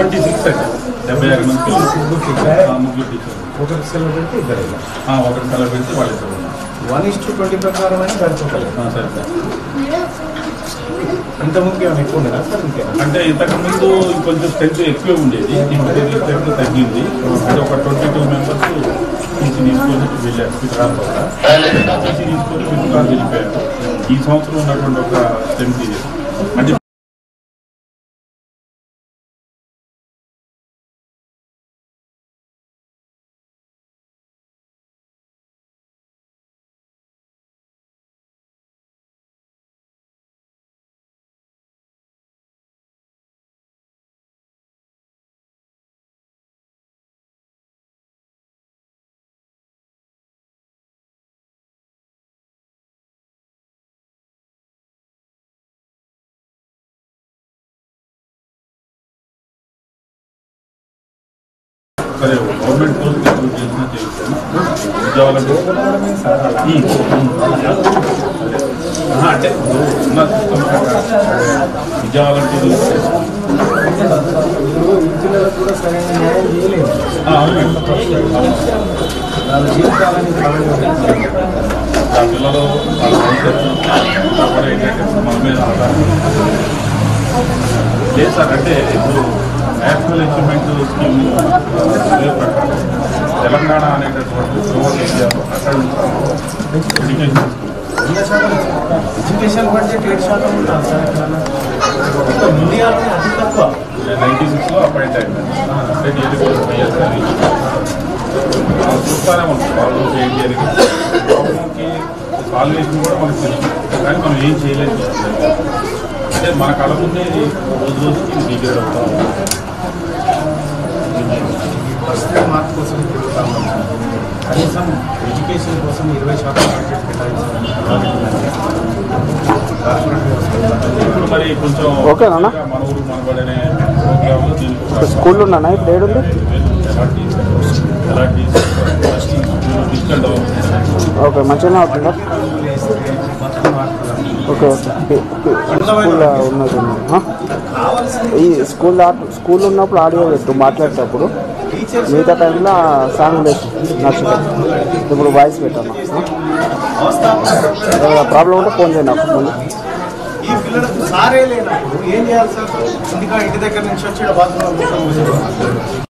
Twenty six అయితే డెబ్బై ఆరు మంది పిల్లలు ఆ, ముగ్గురు టీచర్లు ఒకరికి సెలవు పెడితే ఇద్దరు ఆ, ఒకటి సెలవు పెడితే వాళ్ళిద్దరు వన్ ఇస్ టు ట్వంటీ ప్రకారం అయినా సరిపోతలేదు ఆ, సరే సార్ ఇంత ముందుకు ఏమైనా ఎక్కువ ఉండదా సార్ ఇంకే అంటే ఇంతకు ముందు కొంచెం స్ట్రెంత్ ఎక్కువ ఉండేది ఇప్పుడు స్ట్రెంత్ తగ్గింది అంటే ఒక ట్వంటీ టూ మెంబర్స్ టీసీ తీసుకొని వెళ్ళారు ఫిట్రాల్ వల్ల టీసీ తీసుకొని ఫిట్రాల్ వెళ్ళిపోయారు ఈ సంవత్సరం ఉన్నటువంటి ఒక స్ట్రెంత్ ఇది అంటే సరే గవర్నమెంట్ పోస్ట్ ఇప్పుడు చేసిన చేస్తాను ఉద్యోగాలకు ఉమ్, ఉమ్. ఆహా, అంటే ఉన్న సిస్టమ్ ప్రకారం ఉద్యోగాలంటే ఇప్పుడు ఈ పిల్లలకు కూడా సరైన న్యాయం చేయలేదు అవునండి వాళ్ళ జీవితాలని కలగలేదు ఆ పిల్లలు వాళ్ళ భవిష్యత్తు కూడా ఏంటంటే మన మీద ఆధారం లేదు సార్ అంటే ఇప్పుడు నేషనల్ అచీవ్మెంట్ స్కీమ్ పేరు ప్రకారం తెలంగాణ అనేటటువంటి గ్లోబల్ ఏరియాలో అక్కడ ఎడ్యుకేషన్ వంద శాతం ఎడ్యుకేషన్ బడ్జెట్ ఏడు శాతం ఉంటారు సార్ ఇక్కడ ఇండియాలోనే అతి తక్కువ నైన్టీ సిక్స్లో అపాయింట్ అయింది అంటే డీఎల్పీ వైఎస్ గారి మనం చూస్తానే ఉంటాం వాళ్ళు ఏం చేయాలి ప్రాబ్లంకి సాల్వేషన్ కూడా మనకు తెలుసు కానీ మనం ఏం చేయలేదు అంటే మన కళ ముందే ఇది రోజు రోజుకి డిగ్రేడ్ అవుతా ఉంది. పరిస్థితి మార్పు కోసం తిరుగుతా ఉన్నాం సార్. కనీసం ఎడ్యుకేషన్ కోసం ఇరవై శాతం బడ్జెట్ కేటాయించాలి ఇప్పుడు మరి కొంచెం ఓకే నాన్న. మన ఊరు మనబడనే ప్రోగ్రాంలో దీనికి ఒక స్కూల్ ఉన్నానా ఇప్పుడు ఏడుంది ఎలాంటి ఎలాంటి డిజిటల్ డెవలప్మెంట్ ఓకే మంచిగానే అవుతుందా ఓకే ఓకే స్కూల్లో ఉన్నది ఉన్నది. ఆ? ఈ స్కూల్ స్కూల్ ఉన్నప్పుడు ఆడియో పెట్టు మాట్లాడేటప్పుడు మిగతా టైంలో సాంగ్ పెట్టి నచ్చుతుంది ఇప్పుడు వాయిస్ పెట్టాను ప్రాబ్లం ఉంటే ఫోన్ చేయండి నాకు ముందు ఈ పిల్లలకు సారే లేనప్పుడు ఏం చేయాలి సార్ ఇంకా ఇంటి దగ్గర నుంచి వచ్చి బాత్రూమ్